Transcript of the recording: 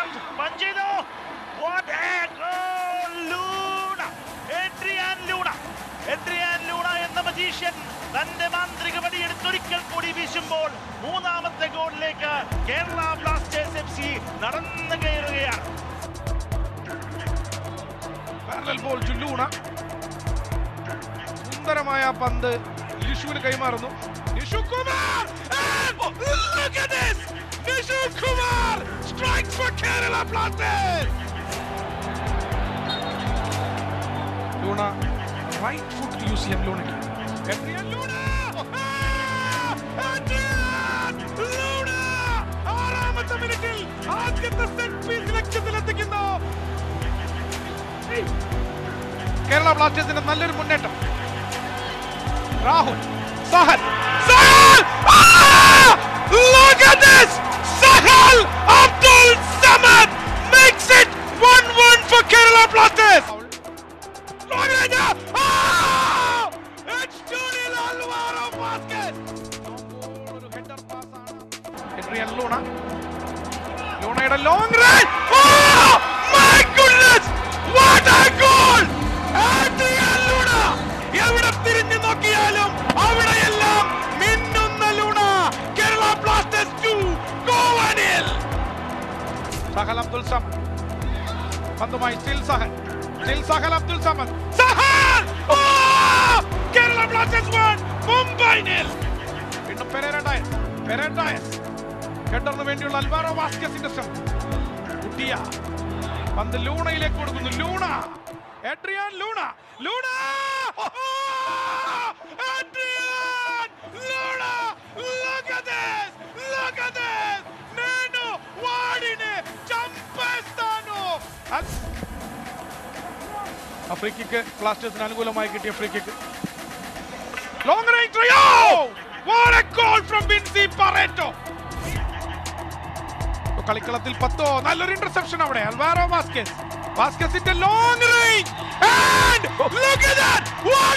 Adams punch ചെയ്തു. What a goal! Luna. Adrian Luna. Adrian Luna എന്ന magician തന്റെ മാന്ത്രിക വടിയെടുത്തൊരിക്കൽ കൂടി വീശുമ്പോൾ മൂന്നാമത്തെ ഗോളിലേക്ക് കേരള ബ്ലാസ്റ്റേഴ്സ് എഫ് സി നടന്നു കയറുകയാണ് പാരലൽ ബോൾ ചുല്ലൂണ സുന്ദരമായ ആ പന്ത് ലിഷുവിന് കൈമാറുന്നു Nishu Kumar And look at this! Nishu Kumar strikes for Kerala Blasters! Luna right foot use ചെയ്യാൻ ലൂണയ്ക്ക് എഡ്രിയൻ ലൂണ ആ! എഡ്രിയൻ ലൂണ ആറാമത്തെ മിനിറ്റിൽ ആദ്യത്തെ സെറ്റ് പീസ് ലക്ഷ്യത്തിലെത്തിക്കുന്നു കേരള ബ്ലാസ്റ്റേഴ്സിന്റെ നല്ലൊരു മുന്നേറ്റം Rahul Sahal Sahal Look at this! Sahal Abdul Samad makes it 1-1 for Kerala Blasters. Look at that! Oh! It's Junil Alvaro Vasquez. ഒരു header pass ആണ്. Adrian Luna. ലൂണയുടെ long run Oh! My goodness! What a goal! Adrian Luna! എവിടെ തിരിഞ്ഞു നോക്കിയാലും അവിടെയെല്ലാം മിന്നുന്ന Luna Kerala Blasters 2 ഗോവനിൽ സഹൽ അബ്ദുൽ സമദ് പന്തുമായി സ്റ്റിൽ സഹൽ സ്റ്റിൽ സഹൽ അബ്ദുൽ സമദ് സഹൽ ഓ! കേരള ബ്ലാസ്റ്റേഴ്സ് 1 മുംബൈ നിൽ വീണ്ടും പെരേര ഡയസ് പെരേര ഡയസ് ഹെഡറിന് വേണ്ടിയുള്ള അൽവാറോ വാസ്കസിന്റെ ശ്രമം കുട്ടിയ പന്ത് ലൂണയിലേക്ക് കൊടുക്കുന്നു ലൂണ എഡ്രിയാൻ ലൂണ ലൂണ ഓ! Adrian Luna look at this look at this నేను వాడిని చంపేస్తాను അത് ആ ഫ്രീ കിക്ക് ബ്ലാസ്റ്റേഴ്സിന് അനുകൂലമായി കിട്ടിയ ഫ്രീ കിക്ക് ലോങ് റേഞ്ച് ട്രയോ what a goal from Vincy Barretto കളിക്കളത്തിൽ പത്തോ നല്ലൊരു ഇന്റർസെപ്ഷൻ അവിടെ അൽവാരോ വാസ്കസ് വാസ്കസിന്റെ long range and look at that what